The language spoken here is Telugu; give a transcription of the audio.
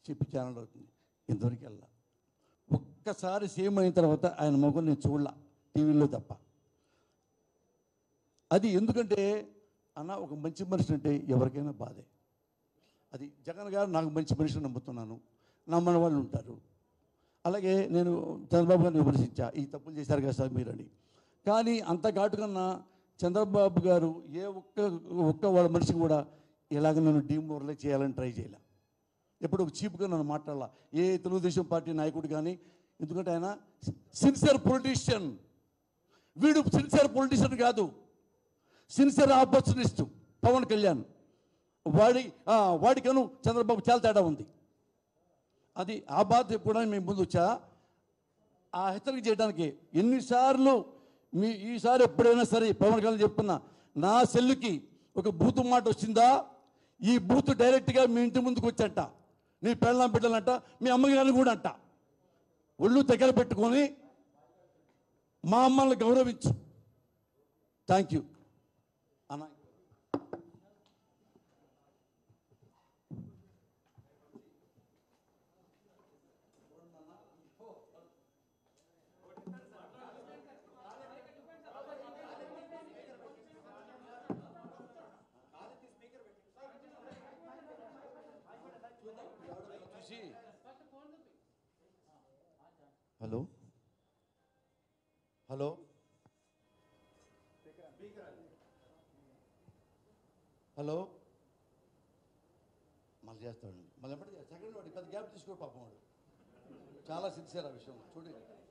చెప్పి ఛానల్ అవుతుంది ఇంతవరకు వెళ్ళా ఒక్కసారి సీఎం అయిన తర్వాత ఆయన మొగలు నేను చూడలా టీవీలో తప్ప అది ఎందుకంటే అన్న ఒక మంచి మనిషి అంటే ఎవరికైనా బాధే అది జగన్ గారు నాకు మంచి మనిషిని నమ్ముతున్నాను నమ్మని వాళ్ళు ఉంటారు అలాగే నేను చంద్రబాబు గారిని విమర్శించా ఈ తప్పులు చేశారు కదా సార్ మీరని కానీ అంత ఘాటుకన్నా చంద్రబాబు గారు ఏ ఒక్క ఒక్క వాళ్ళ మనిషికి కూడా ఇలాగ నన్ను డీమోరలైజ్ చేయాలని ట్రై చేయాల ఎప్పుడు ఒక చీప్గా నన్ను మాట్లాడాల ఏ తెలుగుదేశం పార్టీ నాయకుడు కానీ ఎందుకంటే ఆయన సిన్సియర్ పొలిటీషియన్ వీడు సిన్సియర్ పొలిటీషియన్ కాదు సిన్సియర్ ఆపర్చునిస్ట్ పవన్ కళ్యాణ్ వాడి ఆ, వాడికను చంద్రబాబు చాలా తేడా ఉంది అది ఆ బాధ కూడా మేము ముందు వచ్చా ఆ హెచ్చరిక చేయడానికి ఎన్నిసార్లు మీ ఈసారి ఎప్పుడైనా సరే పవన్ కళ్యాణ్ చెప్తున్నా నా సెల్లుకి ఒక బూతు మాట వచ్చిందా ఈ బూత్ డైరెక్ట్గా మీ ఇంటి ముందుకు వచ్చంట నీ పెళ్ళం బిడ్డలంట మీ అమ్మగారిని కూడా అంట ఒళ్ళు దగ్గర పెట్టుకొని మా అమ్మల్ని గౌరవించు థ్యాంక్ యూ అన్న చూసి హలో హలో హలో మళ్ళీ చేస్తాడు మళ్ళీ ఎప్పటి సెకండ్ వాడు పెద్ద గ్యాప్ తీసుకోడు పాపం వాడు చాలా సిన్సియర్ ఆ విషయం చూడండి